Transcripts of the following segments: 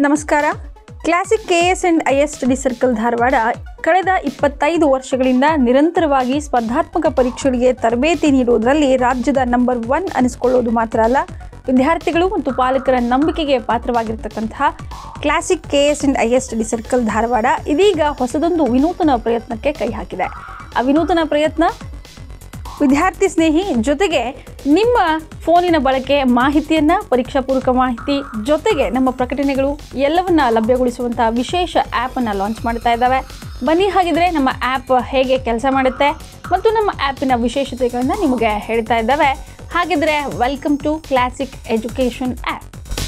ನಮಸ್ಕಾರ Classic K S and I S study circle Dharwad ಕಳೆದ ಇಪ್ಪತ್ತೈದು ವರ್ಷಗಳಿಂದ ನಿರಂತರವಾಗಿ ಸ್ಪರ್ಧಾತ್ಮಕ ಪರೀಕ್ಷೆಗಳಿಗೆ ತರಬೇತಿ ನೀಡುವುದರಲ್ಲಿ ರಾಜ್ಯದ ನಂಬರ್ ಒನ್ ಅನಿಸಿಕೊಳ್ಳೋದು ಮಾತ್ರ ಅಲ್ಲ ವಿದ್ಯಾರ್ಥಿಗಳು ಮತ್ತು ಪಾಲಕರ ನಂಬಿಕೆಗೆ ಪಾತ್ರವಾಗಿರ್ತಕ್ಕಂತಹ Classic K S and I S study circle Dharwad ಇದೀಗ ಹೊಸದೊಂದು ವಿನೂತನ ಪ್ರಯತ್ನಕ್ಕೆ ಕೈ ಹಾಕಿದೆ ಆ ವಿನೂತನ ಪ್ರಯತ್ನ ವಿದ್ಯಾರ್ಥಿ ಸ್ನೇಹಿ ಜೊತೆಗೆ ನಿಮ್ಮ ಫೋನಿನ ಬಳಕೆ ಮಾಹಿತಿಯನ್ನು ಪರೀಕ್ಷಾ ಪೂರ್ವಕ ಮಾಹಿತಿ ಜೊತೆಗೆ ನಮ್ಮ ಪ್ರಕಟಣೆಗಳು ಎಲ್ಲವನ್ನ ಲಭ್ಯಗೊಳಿಸುವಂತಹ ವಿಶೇಷ ಆ್ಯಪನ್ನು ಲಾಂಚ್ ಮಾಡ್ತಾ ಇದ್ದಾವೆ ಬನ್ನಿ ಹಾಗಿದ್ರೆ ನಮ್ಮ ಆ್ಯಪ್ ಹೇಗೆ ಕೆಲಸ ಮಾಡುತ್ತೆ ಮತ್ತು ನಮ್ಮ ಆ್ಯಪಿನ ವಿಶೇಷತೆಗಳನ್ನು ನಿಮಗೆ ಹೇಳ್ತಾ ಇದ್ದಾವೆ ಹಾಗಿದ್ರೆ welcome to Classic education app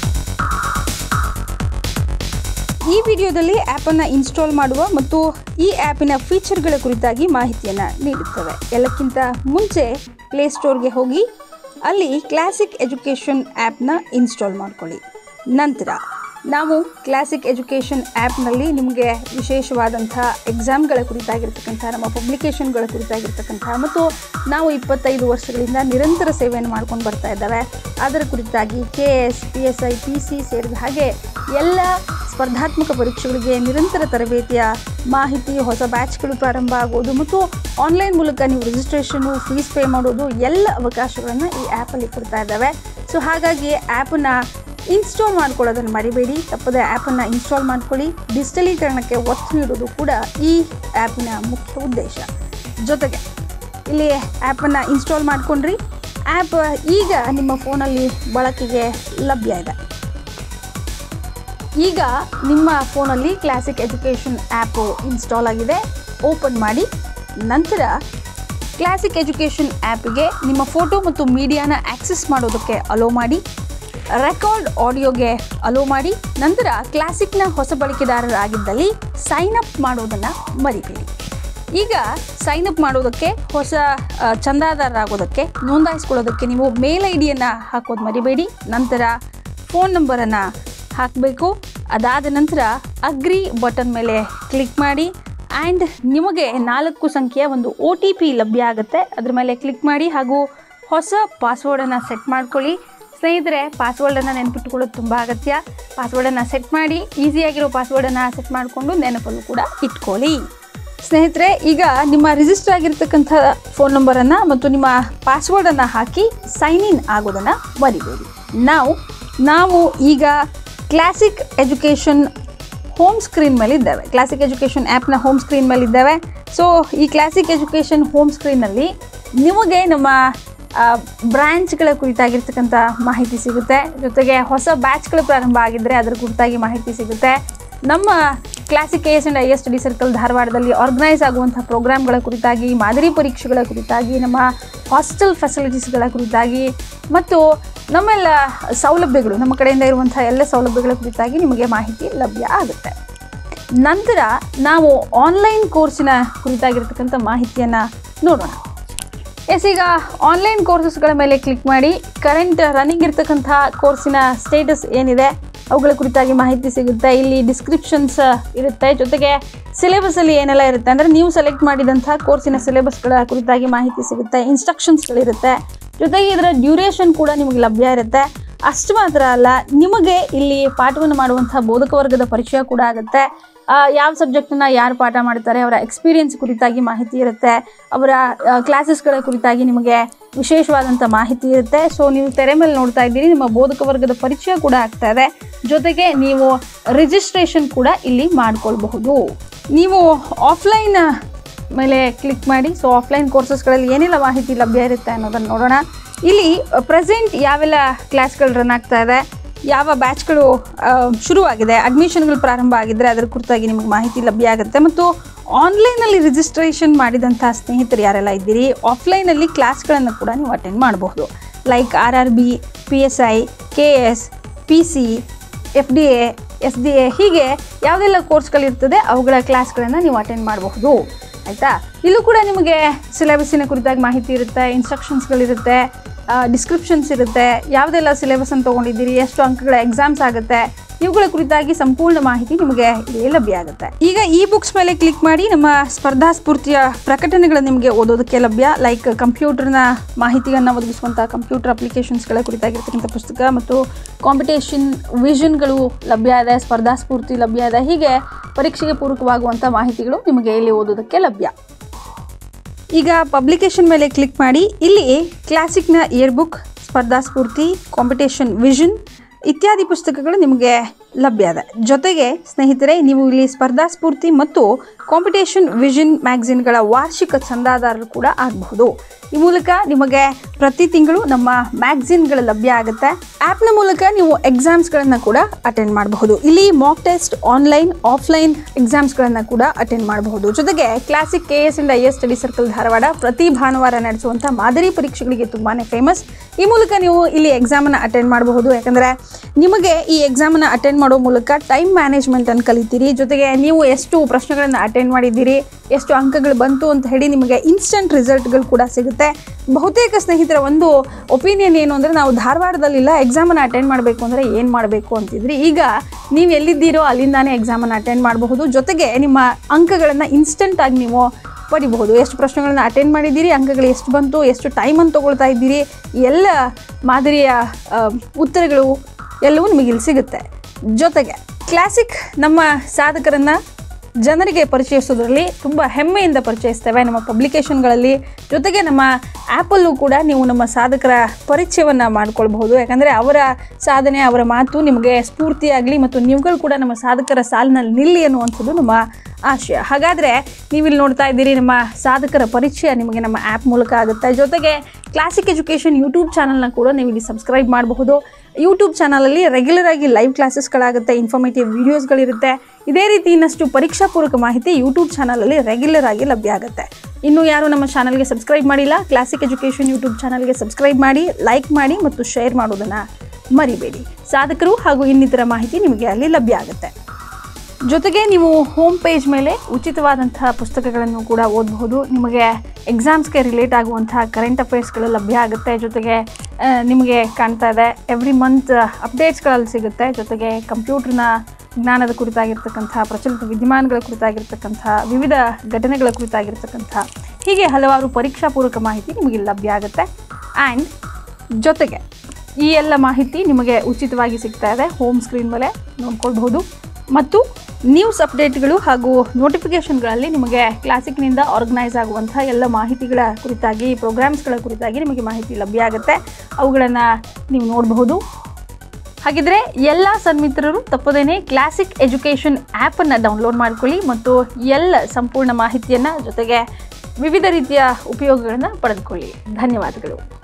ಈ ವಿಡಿಯೋದಲ್ಲಿ ಆ್ಯಪನ್ನು ಇನ್ಸ್ಟಾಲ್ ಮಾಡುವ ಮತ್ತು ಈ ಆ್ಯಪಿನ ಫೀಚರ್ಗಳ ಕುರಿತಾಗಿ ಮಾಹಿತಿಯನ್ನು ನೀಡುತ್ತವೆ ಎಲ್ಲಕ್ಕಿಂತ ಮುಂಚೆ ಪ್ಲೇಸ್ಟೋರ್ಗೆ ಹೋಗಿ ಅಲ್ಲಿ ಕ್ಲಾಸಿಕ್ ಎಜುಕೇಷನ್ ಆ್ಯಪ್ನ ಇನ್ಸ್ಟಾಲ್ ಮಾಡ್ಕೊಳ್ಳಿ ನಂತರ ನಾವು ಕ್ಲಾಸಿಕ್ ಎಜುಕೇಷನ್ ಆ್ಯಪ್ನಲ್ಲಿ ನಿಮಗೆ ವಿಶೇಷವಾದಂಥ ಎಕ್ಸಾಮ್ಗಳ ಕುರಿತಾಗಿರ್ತಕ್ಕಂಥ ನಮ್ಮ ಪಬ್ಲಿಕೇಶನ್ಗಳ ಕುರಿತಾಗಿರ್ತಕ್ಕಂಥ ಮತ್ತು ನಾವು ಇಪ್ಪತ್ತೈದು ವರ್ಷಗಳಿಂದ ನಿರಂತರ ಸೇವೆಯನ್ನು ಮಾಡ್ಕೊಂಡು ಬರ್ತಾ ಇದ್ದಾವೆ ಅದರ ಕುರಿತಾಗಿ K S P S I P C ಸೇರಿದ ಹಾಗೆ ಎಲ್ಲ ಸ್ಪರ್ಧಾತ್ಮಕ ಪರೀಕ್ಷೆಗಳಿಗೆ ನಿರಂತರ ತರಬೇತಿಯ ಮಾಹಿತಿ ಹೊಸ ಬ್ಯಾಚ್ಗಳು ಪ್ರಾರಂಭ ಆಗೋದು ಮತ್ತು ಆನ್ಲೈನ್ ಮೂಲಕ ನೀವು ರಿಜಿಸ್ಟ್ರೇಷನು ಫೀಸ್ ಪೇ ಮಾಡೋದು ಎಲ್ಲ ಅವಕಾಶಗಳನ್ನು ಈ ಆ್ಯಪಲ್ಲಿ ಕೊಡ್ತಾ ಇದ್ದಾವೆ ಸೊ ಹಾಗಾಗಿ ಆ್ಯಪನ್ನು ಇನ್ಸ್ಟಾಲ್ ಮಾಡ್ಕೊಳ್ಳೋದನ್ನು ಮರಿಬೇಡಿ ತಪ್ಪದೆ ಆ್ಯಪನ್ನು ಇನ್ಸ್ಟಾಲ್ ಮಾಡ್ಕೊಳ್ಳಿ ಡಿಜಿಟಲೀಕರಣಕ್ಕೆ ಒತ್ತು ನೀಡೋದು ಕೂಡ ಈ ಆ್ಯಪಿನ ಮುಖ್ಯ ಉದ್ದೇಶ ಜೊತೆಗೆ ಇಲ್ಲಿ ಆ್ಯಪನ್ನು ಇನ್ಸ್ಟಾಲ್ ಮಾಡ್ಕೊಂಡ್ರಿ ಆ್ಯಪ್ ಈಗ ನಿಮ್ಮ ಫೋನಲ್ಲಿ ಬಳಕೆಗೆ ಲಭ್ಯ ಇದೆ ಈಗ ನಿಮ್ಮ ಫೋನಲ್ಲಿ ಕ್ಲಾಸಿಕ್ ಎಜುಕೇಷನ್ ಆ್ಯಪು ಇನ್ಸ್ಟಾಲ್ ಆಗಿದೆ ಓಪನ್ ಮಾಡಿ ನಂತರ ಕ್ಲಾಸಿಕ್ ಎಜುಕೇಷನ್ ಆ್ಯಪಿಗೆ ನಿಮ್ಮ ಫೋಟೋ ಮತ್ತು ಮೀಡಿಯಾನ ಆಕ್ಸೆಸ್ ಮಾಡೋದಕ್ಕೆ ಅಲೋ ಮಾಡಿ ರೆಕಾರ್ಡ್ ಆಡಿಯೋಗೆ ಅಲೋ ಮಾಡಿ ನಂತರ ಕ್ಲಾಸಿಕ್ನ ಹೊಸ ಬಳಕೆದಾರರಾಗಿದ್ದಲ್ಲಿ ಸೈನ್ ಅಪ್ ಮಾಡೋದನ್ನು ಮರಿಬೇಡಿ ಈಗ ಸೈನ್ ಅಪ್ ಮಾಡೋದಕ್ಕೆ ಹೊಸ ಆ, ಚಂದಾದಾರರಾಗೋದಕ್ಕೆ ನೋಂದಾಯಿಸ್ಕೊಳ್ಳೋದಕ್ಕೆ ನೀವು ಮೇಲ್ ಐ ಡಿಯನ್ನು ಹಾಕೋದು ಮರಿಬೇಡಿ ನಂತರ ಫೋನ್ ನಂಬರನ್ನು ಹಾಕಬೇಕು ಅದಾದ ನಂತರ ಅಗ್ರಿ ಬಟನ್ ಮೇಲೆ ಕ್ಲಿಕ್ ಮಾಡಿ ಆ್ಯಂಡ್ ನಿಮಗೆ ನಾಲ್ಕು ಸಂಖ್ಯೆಯ ಒಂದು ಒ ಟಿ ಪಿ ಲಭ್ಯ ಆಗುತ್ತೆ ಅದ್ರ ಮೇಲೆ ಕ್ಲಿಕ್ ಮಾಡಿ ಹಾಗೂ ಹೊಸ ಪಾಸ್ವರ್ಡನ್ನು ಸೆಟ್ ಮಾಡ್ಕೊಳ್ಳಿ ಸ್ನೇಹಿತರೆ ಪಾಸ್ವರ್ಡನ್ನು ನೆನಪಿಟ್ಕೊಳ್ಳೋದು ತುಂಬ ಅಗತ್ಯ ಪಾಸ್ವರ್ಡನ್ನು ಸೆಟ್ ಮಾಡಿ ಈಸಿಯಾಗಿರೋ ಪಾಸ್ವರ್ಡನ್ನು ಸೆಟ್ ಮಾಡಿಕೊಂಡು ನೆನಪಲ್ಲೂ ಕೂಡ ಇಟ್ಕೊಳ್ಳಿ ಸ್ನೇಹಿತರೆ ಈಗ ನಿಮ್ಮ ರಿಜಿಸ್ಟರ್ ಆಗಿರ್ತಕ್ಕಂಥ ಫೋನ್ ನಂಬರನ್ನು ಮತ್ತು ನಿಮ್ಮ ಪಾಸ್ವರ್ಡನ್ನು ಹಾಕಿ ಸೈನ್ ಇನ್ ಆಗೋದನ್ನು ಮರಿಬೇಡಿ ನಾವು ನಾವು ಈಗ ಕ್ಲಾಸಿಕ್ ಎಜುಕೇಷನ್ ಹೋಮ್ ಸ್ಕ್ರೀನ್ ಮೇಲೆ ಇದ್ದೇವೆ ಕ್ಲಾಸಿಕ್ ಎಜುಕೇಷನ್ ಆ್ಯಪ್ನ ಹೋಮ್ ಸ್ಕ್ರೀನ್ ಮೇಲೆ ಇದ್ದೇವೆ ಸೊ ಈ ಕ್ಲಾಸಿಕ್ ಎಜುಕೇಷನ್ ಹೋಮ್ ಸ್ಕ್ರೀನಲ್ಲಿ ನಿಮಗೆ ನಮ್ಮ ಬ್ರ್ಯಾಂಚ್ಗಳ ಕುರಿತಾಗಿರ್ತಕ್ಕಂಥ ಮಾಹಿತಿ ಸಿಗುತ್ತೆ ಜೊತೆಗೆ ಹೊಸ ಬ್ಯಾಚ್ಗಳು ಪ್ರಾರಂಭ ಆಗಿದ್ದರೆ ಅದರ ಕುರಿತಾಗಿ ಮಾಹಿತಿ ಸಿಗುತ್ತೆ ನಮ್ಮ Classic A S and I S study circle ಧಾರವಾಡದಲ್ಲಿ ಆರ್ಗನೈಸ್ ಆಗುವಂಥ ಪ್ರೋಗ್ರಾಮ್ಗಳ ಕುರಿತಾಗಿ ಮಾದರಿ ಪರೀಕ್ಷೆಗಳ ಕುರಿತಾಗಿ ನಮ್ಮ ಹಾಸ್ಟೆಲ್ ಫೆಸಿಲಿಟೀಸ್ಗಳ ಕುರಿತಾಗಿ ಮತ್ತು ನಮ್ಮೆಲ್ಲ ಸೌಲಭ್ಯಗಳು ನಮ್ಮ ಕಡೆಯಿಂದ ಇರುವಂಥ ಎಲ್ಲ ಸೌಲಭ್ಯಗಳ ಕುರಿತಾಗಿ ನಿಮಗೆ ಮಾಹಿತಿ ಲಭ್ಯ ಆಗುತ್ತೆ ನಂತರ ನಾವು ಆನ್ಲೈನ್ ಕೋರ್ಸಿನ ಕುರಿತಾಗಿರ್ತಕ್ಕಂಥ ಮಾಹಿತಿಯನ್ನು ನೋಡೋಣ ಎಸ್ ಈಗ ಆನ್ಲೈನ್ ಕೋರ್ಸಸ್ಗಳ ಮೇಲೆ ಕ್ಲಿಕ್ ಮಾಡಿ ಕರೆಂಟ್ ರನ್ನಿಂಗ್ ಇರ್ತಕ್ಕಂಥ ಕೋರ್ಸಿನ ಸ್ಟೇಟಸ್ ಏನಿದೆ ಅವುಗಳ ಕುರಿತಾಗಿ ಮಾಹಿತಿ ಸಿಗುತ್ತೆ ಇಲ್ಲಿ ಡಿಸ್ಕ್ರಿಪ್ಷನ್ಸ್ ಇರುತ್ತೆ ಜೊತೆಗೆ ಸಿಲೆಬಸಲ್ಲಿ ಏನೆಲ್ಲ ಇರುತ್ತೆ ಅಂದರೆ ನೀವು ಸೆಲೆಕ್ಟ್ ಮಾಡಿದಂಥ ಕೋರ್ಸಿನ ಸಿಲೆಬಸ್ಗಳ ಕುರಿತಾಗಿ ಮಾಹಿತಿ ಸಿಗುತ್ತೆ ಇನ್ಸ್ಟ್ರಕ್ಷನ್ಸ್ಗಳಿರುತ್ತೆ ಜೊತೆಗೆ ಇದರ ಡ್ಯೂರೇಷನ್ ಕೂಡ ನಿಮಗೆ ಲಭ್ಯ ಇರುತ್ತೆ ಅಷ್ಟು ಮಾತ್ರ ಅಲ್ಲ ನಿಮಗೆ ಇಲ್ಲಿ ಪಾಠವನ್ನು ಮಾಡುವಂಥ ಬೋಧಕ ವರ್ಗದ ಪರಿಚಯ ಕೂಡ ಆಗುತ್ತೆ ಆ, ಯಾವ ಸಬ್ಜೆಕ್ಟನ್ನು ಯಾರು ಪಾಠ ಮಾಡ್ತಾರೆ ಅವರ ಎಕ್ಸ್ಪೀರಿಯನ್ಸ್ ಕುರಿತಾಗಿ ಮಾಹಿತಿ ಇರುತ್ತೆ ಅವರ ಕ್ಲಾಸಸ್ಗಳ ಕುರಿತಾಗಿ ನಿಮಗೆ ವಿಶೇಷವಾದಂಥ ಮಾಹಿತಿ ಇರುತ್ತೆ ಸೊ ನೀವು ತೆರೆ ಮೇಲೆ ನೋಡ್ತಾ ಇದ್ದೀರಿ ನಿಮ್ಮ ಬೋಧಕ ವರ್ಗದ ಪರಿಚಯ ಕೂಡ ಆಗ್ತಾ ಇದೆ ಜೊತೆಗೆ ನೀವು ರಿಜಿಸ್ಟ್ರೇಷನ್ ಕೂಡ ಇಲ್ಲಿ ಮಾಡ್ಕೊಳ್ಬಹುದು ನೀವು ಆಫ್ಲೈನ್ ಮೇಲೆ ಕ್ಲಿಕ್ ಮಾಡಿ ಸೊ ಆಫ್ಲೈನ್ ಕೋರ್ಸಸ್ಗಳಲ್ಲಿ ಏನೆಲ್ಲ ಮಾಹಿತಿ ಲಭ್ಯ ಇರುತ್ತೆ ಅನ್ನೋದನ್ನು ನೋಡೋಣ ಇಲ್ಲಿ ಪ್ರೆಸೆಂಟ್ ಯಾವೆಲ್ಲ ಕ್ಲಾಸ್ಗಳು ರನ್ ಆಗ್ತಾ ಇದೆ ಯಾವ ಬ್ಯಾಚ್ಗಳು ಆ, ಶುರುವಾಗಿದೆ ಅಡ್ಮಿಷನ್ಗಳು ಪ್ರಾರಂಭ ಆಗಿದ್ದರೆ ಅದರ ಕುರಿತಾಗಿ ನಿಮಗೆ ಮಾಹಿತಿ ಲಭ್ಯ ಆಗುತ್ತೆ ಮತ್ತು ಆನ್ಲೈನಲ್ಲಿ ರಿಜಿಸ್ಟ್ರೇಷನ್ ಮಾಡಿದಂಥ ಸ್ನೇಹಿತರು ಯಾರೆಲ್ಲ ಇದ್ದೀರಿ ಆಫ್ಲೈನಲ್ಲಿ ಕ್ಲಾಸ್ಗಳನ್ನು ಕೂಡ ನೀವು ಅಟೆಂಡ್ ಮಾಡಬಹುದು like R R B P S I K S P C F D A S D A ಹೀಗೆ ಯಾವುದೆಲ್ಲ ಕೋರ್ಸ್ಗಳಿರ್ತದೆ ಅವುಗಳ ಕ್ಲಾಸ್ಗಳನ್ನು ನೀವು ಅಟೆಂಡ್ ಮಾಡಬಹುದು ಆಯಿತಾ ಇಲ್ಲೂ ಕೂಡ ನಿಮಗೆ ಸಿಲೆಬಸ್ಸಿನ ಕುರಿತಾಗಿ ಮಾಹಿತಿ ಇರುತ್ತೆ ಇನ್ಸ್ಟ್ರಕ್ಷನ್ಸ್ಗಳಿರುತ್ತೆ ಡಿಸ್ಕ್ರಿಪ್ಷನ್ಸ್ ಇರುತ್ತೆ ಯಾವುದೆಲ್ಲ ಸಿಲೆಬಸನ್ನು ತೊಗೊಂಡಿದ್ದೀರಿ ಎಷ್ಟು ಅಂಕಗಳ ಎಕ್ಸಾಮ್ಸ್ ಆಗುತ್ತೆ ಇವುಗಳ ಕುರಿತಾಗಿ ಸಂಪೂರ್ಣ ಮಾಹಿತಿ ನಿಮಗೆ ಇಲ್ಲಿ ಲಭ್ಯ ಆಗುತ್ತೆ ಈಗ ಈ ಬುಕ್ಸ್ ಮೇಲೆ ಕ್ಲಿಕ್ ಮಾಡಿ ನಮ್ಮ ಸ್ಪರ್ಧಾ ಸ್ಫೂರ್ತಿಯ ಪ್ರಕಟಣೆಗಳು ನಿಮಗೆ ಓದೋದಕ್ಕೆ ಲಭ್ಯ ಲೈಕ್ ಕಂಪ್ಯೂಟರ್ನ ಮಾಹಿತಿಯನ್ನು ಒದಗಿಸುವಂಥ ಕಂಪ್ಯೂಟರ್ ಅಪ್ಲಿಕೇಶನ್ಸ್ಗಳ ಕುರಿತಾಗಿರ್ತಕ್ಕಂಥ ಪುಸ್ತಕ ಮತ್ತು ಕಾಂಪಿಟೇಷನ್ ವಿಷನ್ಗಳು ಲಭ್ಯ ಇದೆ ಸ್ಪರ್ಧಾ ಸ್ಫೂರ್ತಿ ಲಭ್ಯ ಇದೆ ಹೀಗೆ ಪರೀಕ್ಷೆಗೆ ಪೂರಕವಾಗುವಂಥ ಮಾಹಿತಿಗಳು ನಿಮಗೆ ಇಲ್ಲಿ ಓದೋದಕ್ಕೆ ಲಭ್ಯ ಈಗ ಪಬ್ಲಿಕೇಶನ್ ಮೇಲೆ ಕ್ಲಿಕ್ ಮಾಡಿ ಇಲ್ಲಿ ಕ್ಲಾಸಿಕ್ನ ಇಯರ್ ಬುಕ್ ಸ್ಪರ್ಧಾ ಸ್ಫೂರ್ತಿ ಕಾಂಪಿಟೇಷನ್ ವಿಷನ್ ಇತ್ಯಾದಿ ಪುಸ್ತಕಗಳು ನಿಮಗೆ ಲಭ್ಯ ಇದೆ ಜೊತೆಗೆ ಸ್ನೇಹಿತರೆ ನೀವು ಇಲ್ಲಿ ಸ್ಪರ್ಧಾ ಸ್ಫೂರ್ತಿ ಮತ್ತು ಕಾಂಪಿಟೇಷನ್ ವಿಷನ್ ಮ್ಯಾಗಝಿನ್ಗಳ ವಾರ್ಷಿಕ ಚಂದಾದಾರರು ಕೂಡ ಆಗಬಹುದು ಈ ಮೂಲಕ ನಿಮಗೆ ಪ್ರತಿ ತಿಂಗಳು ನಮ್ಮ ಮ್ಯಾಗಝಿನ್ಗಳು ಲಭ್ಯ ಆಗುತ್ತೆ ಆ್ಯಪ್ನ ಮೂಲಕ ನೀವು ಎಕ್ಸಾಮ್ಸ್ಗಳನ್ನು ಕೂಡ ಅಟೆಂಡ್ ಮಾಡಬಹುದು ಇಲ್ಲಿ ಮಾಕ್ ಟೆಸ್ಟ್ ಆನ್ಲೈನ್ ಆಫ್ಲೈನ್ ಎಕ್ಸಾಮ್ಸ್ಗಳನ್ನು ಕೂಡ ಅಟೆಂಡ್ ಮಾಡಬಹುದು ಜೊತೆಗೆ Classic K S and I S study circle Dharwad ಪ್ರತಿ ಭಾನುವಾರ ನಡೆಸುವಂಥ ಮಾದರಿ ಪರೀಕ್ಷೆಗಳಿಗೆ ತುಂಬಾ ಫೇಮಸ್ ಈ ಮೂಲಕ ನೀವು ಇಲ್ಲಿ ಎಕ್ಸಾಮನ್ನು ಅಟೆಂಡ್ ಮಾಡಬಹುದು ಯಾಕಂದರೆ ನಿಮಗೆ ಈ ಎಕ್ಸಾಮನ್ನು ಅಟೆಂಡ್ ಮಾಡೋ ಮೂಲಕ ಟೈಮ್ ಮ್ಯಾನೇಜ್ಮೆಂಟನ್ನು ಕಲಿತೀರಿ ಜೊತೆಗೆ ನೀವು ಎಷ್ಟು ಪ್ರಶ್ನೆಗಳನ್ನು ಅಟೆಂಡ್ ಮಾಡಿದ್ದೀರಿ ಎಷ್ಟು ಅಂಕಗಳು ಬಂತು ಅಂತ ಹೇಳಿ ನಿಮಗೆ ಇನ್ಸ್ಟಂಟ್ ರಿಸಲ್ಟ್ಗಳು ಕೂಡ ಸಿಗುತ್ತೆ ಬಹುತೇಕ ಸ್ನೇಹಿತರ ಒಂದು ಒಪಿನಿಯನ್ ಏನು ಅಂದರೆ ನಾವು ಧಾರವಾಡದಲ್ಲಿಲ್ಲ ಎಕ್ಸಾಮನ್ನು ಅಟೆಂಡ್ ಮಾಡಬೇಕು ಅಂದರೆ ಏನು ಮಾಡಬೇಕು ಅಂತಿದ್ರಿ ಈಗ ನೀವು ಎಲ್ಲಿದ್ದೀರೋ ಅಲ್ಲಿಂದಾನೇ ಎಕ್ಸಾಮನ್ನು ಅಟೆಂಡ್ ಮಾಡಬಹುದು ಜೊತೆಗೆ ನಿಮ್ಮ ಅಂಕಗಳನ್ನು ಇನ್ಸ್ಟಂಟಾಗಿ ನೀವು ಪಡಿಬಹುದು ಎಷ್ಟು ಪ್ರಶ್ನೆಗಳನ್ನ ಅಟೆಂಡ್ ಮಾಡಿದ್ದೀರಿ ಅಂಕಗಳು ಎಷ್ಟು ಬಂತು ಎಷ್ಟು ಟೈಮನ್ನು ತೊಗೊಳ್ತಾ ಇದ್ದೀರಿ ಎಲ್ಲ ಮಾದರಿಯ ಆ, ಉತ್ತರಗಳು ಎಲ್ಲವೂ ನಿಮಗೆ ಇಲ್ಲಿ ಸಿಗುತ್ತೆ ಜೊತೆಗೆ ಕ್ಲಾಸಿಕ್ ನಮ್ಮ ಸಾಧಕರನ್ನು ಜನರಿಗೆ ಪರಿಚಯಿಸೋದ್ರಲ್ಲಿ ತುಂಬ ಹೆಮ್ಮೆಯಿಂದ ಪರಿಚಯಿಸ್ತೇವೆ ನಮ್ಮ ಪಬ್ಲಿಕೇಶನ್ಗಳಲ್ಲಿ ಜೊತೆಗೆ ನಮ್ಮ ಆ್ಯಪಲ್ಲೂ ಕೂಡ ನೀವು ನಮ್ಮ ಸಾಧಕರ ಪರಿಚಯವನ್ನು ಮಾಡ್ಕೊಳ್ಬಹುದು ಯಾಕಂದರೆ ಅವರ ಸಾಧನೆ ಅವರ ಮಾತು ನಿಮಗೆ ಸ್ಫೂರ್ತಿಯಾಗಲಿ ಮತ್ತು ನೀವುಗಳು ಕೂಡ ನಮ್ಮ ಸಾಧಕರ ಸಾಲಿನಲ್ಲಿ ನಿಲ್ಲಿ ಅನ್ನುವಂಥದ್ದು ನಮ್ಮ ಆಶಯ ಹಾಗಾದರೆ ನೀವಿಲ್ಲಿ ನೋಡ್ತಾ ಇದ್ದೀರಿ ನಮ್ಮ ಸಾಧಕರ ಪರಿಚಯ ನಿಮಗೆ ನಮ್ಮ ಆ್ಯಪ್ ಮೂಲಕ ಆಗುತ್ತೆ ಜೊತೆಗೆ ಕ್ಲಾಸಿಕ್ ಎಜುಕೇಷನ್ ಯೂಟ್ಯೂಬ್ ಚಾನಲ್ನ ಕೂಡ ನೀವು ಇಲ್ಲಿ ಸಬ್ಸ್ಕ್ರೈಬ್ ಮಾಡಬಹುದು ಯೂಟ್ಯೂಬ್ ಚಾನಲಲ್ಲಿ ರೆಗ್ಯುಲರ್ ಆಗಿ ಲೈವ್ ಕ್ಲಾಸಸ್ಗಳಾಗುತ್ತೆ ಇನ್ಫಾರ್ಮೇಟಿವ್ ವೀಡಿಯೋಸ್ಗಳಿರುತ್ತೆ ಇದೇ ರೀತಿ ಇನ್ನಷ್ಟು ಪರೀಕ್ಷಾ ಪೂರಕ ಮಾಹಿತಿ ಯೂಟ್ಯೂಬ್ ಚಾನಲಲ್ಲಿ ರೆಗ್ಯುಲರ್ ಆಗಿ ಲಭ್ಯ ಆಗುತ್ತೆ ಇನ್ನು ಯಾರು ನಮ್ಮ ಚಾನಲ್ಗೆ ಸಬ್ಸ್ಕ್ರೈಬ್ ಮಾಡಿಲ್ಲ ಕ್ಲಾಸಿಕ್ ಎಜುಕೇಷನ್ ಯೂಟ್ಯೂಬ್ ಚಾನಲ್ಗೆ ಸಬ್ಸ್ಕ್ರೈಬ್ ಮಾಡಿ ಲೈಕ್ ಮಾಡಿ ಮತ್ತು ಶೇರ್ ಮಾಡೋದನ್ನು ಮರಿಬೇಡಿ ಸಾಧಕರು ಹಾಗೂ ಇನ್ನಿತರ ಮಾಹಿತಿ ನಿಮಗೆ ಅಲ್ಲಿ ಲಭ್ಯ ಆಗುತ್ತೆ ಜೊತೆಗೆ ನೀವು ಹೋಮ್ ಪೇಜ್ ಮೇಲೆ ಉಚಿತವಾದಂತಹ ಪುಸ್ತಕಗಳನ್ನು ಕೂಡ ಓದಬಹುದು ನಿಮಗೆ ಎಕ್ಸಾಮ್ಸ್ಗೆ ರಿಲೇಟ್ ಆಗುವಂತಹ ಕರೆಂಟ್ ಅಫೇರ್ಸ್ಗಳು ಲಭ್ಯ ಆಗುತ್ತೆ ಜೊತೆಗೆ ಆ, ನಿಮಗೆ ಕಾಣ್ತಾ ಇದೆ ಎವ್ರಿ ಮಂತ್ ಅಪ್ಡೇಟ್ಸ್ಗಳಲ್ಲಿ ಸಿಗುತ್ತೆ ಜೊತೆಗೆ ಕಂಪ್ಯೂಟರ್ನ ಜ್ಞಾನದ ಕುರಿತಾಗಿರ್ತಕ್ಕಂಥ ಪ್ರಚಲಿತ ವಿದ್ಯಮಾನಗಳ ಕುರಿತಾಗಿರ್ತಕ್ಕಂಥ ವಿವಿಧ ಘಟನೆಗಳ ಕುರಿತಾಗಿರ್ತಕ್ಕಂಥ ಹೀಗೆ ಹಲವಾರು ಪರೀಕ್ಷಾ ಪೂರಕ ಮಾಹಿತಿ ನಿಮಗೆ ಲಭ್ಯ ಆಗುತ್ತೆ ಆ್ಯಂಡ್ ಜೊತೆಗೆ ಈ ಎಲ್ಲ ಮಾಹಿತಿ ನಿಮಗೆ ಉಚಿತವಾಗಿ ಸಿಗ್ತಾ ಇದೆ ಹೋಮ್ ಸ್ಕ್ರೀನ್ ಮೇಲೆ ನೋಡ್ಕೊಳ್ಬಹುದು ಮತ್ತು ನ್ಯೂಸ್ ಅಪ್ಡೇಟ್ಗಳು ಹಾಗೂ ನೋಟಿಫಿಕೇಷನ್ಗಳಲ್ಲಿ ನಿಮಗೆ ಕ್ಲಾಸಿಕ್ನಿಂದ ಆರ್ಗನೈಸ್ ಆಗುವಂಥ ಎಲ್ಲ ಮಾಹಿತಿಗಳ ಕುರಿತಾಗಿ ಪ್ರೋಗ್ರಾಮ್ಸ್ಗಳ ಕುರಿತಾಗಿ ನಿಮಗೆ ಮಾಹಿತಿ ಲಭ್ಯ ಆಗುತ್ತೆ ಅವುಗಳನ್ನು ನೀವು ನೋಡಬಹುದು ಹಾಗಿದ್ರೆ ಎಲ್ಲ ಸನ್ಮಿತ್ರರು ತಪ್ಪದೇನೆ ಕ್ಲಾಸಿಕ್ ಎಜುಕೇಷನ್ ಆ್ಯಪನ್ನು ಡೌನ್ಲೋಡ್ ಮಾಡ್ಕೊಳ್ಳಿ ಮತ್ತು ಎಲ್ಲ ಸಂಪೂರ್ಣ ಮಾಹಿತಿಯನ್ನು ಜೊತೆಗೆ ವಿವಿಧ ರೀತಿಯ ಉಪಯೋಗಗಳನ್ನು ಪಡೆದುಕೊಳ್ಳಿ ಧನ್ಯವಾದಗಳು